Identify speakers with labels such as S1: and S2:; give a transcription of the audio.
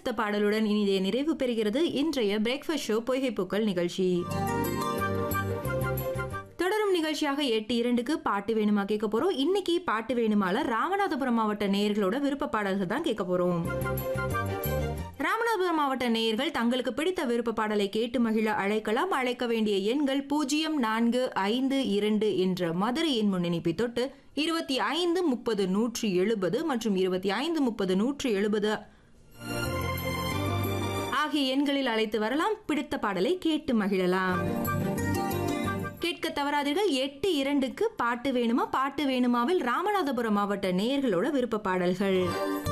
S1: பிடித்த பாடலுடன் இனிதே நிறைவு பெறுகிறது இன்றைய பிரேக்ஃபாஸ்ட் ஷோ பொய்கைப்பூக்கள் நிகழ்ச்சி தொடரும் நிகழ்ச்சியாக எட்டு இரண்டுக்கு பாட்டு வேணுமா கேட்க போறோம் இன்னைக்கு பாட்டு வேணுமால ராமநாதபுரம் மாவட்ட நேயர்களோட விருப்ப பாடல்கள் தான் கேட்க போறோம் ராமநாதபுரம் மாவட்ட நேயர்கள் தங்களுக்கு பிடித்த விருப்ப பாடலை கேட்டு மகிழ அழைக்கலாம் அழைக்க வேண்டிய எண்கள் பூஜ்ஜியம் நான்கு ஐந்து இரண்டு என்ற மதுரை எண் முன்னிணைப்பை தொட்டு இருபத்தி ஐந்து முப்பது நூற்றி எழுபது மற்றும் இருபத்தி ஐந்து முப்பது நூற்றி எழுபது ஆகிய எண்களில் அழைத்து வரலாம் பிடித்த பாடலை கேட்டு மகிழலாம் கேட்க தவறாதீர்கள் எட்டு இரண்டுக்கு பாட்டு வேணுமா பாட்டு வேணுமாவில் ராமநாதபுரம் மாவட்ட நேயர்களோட விருப்ப பாடல்கள்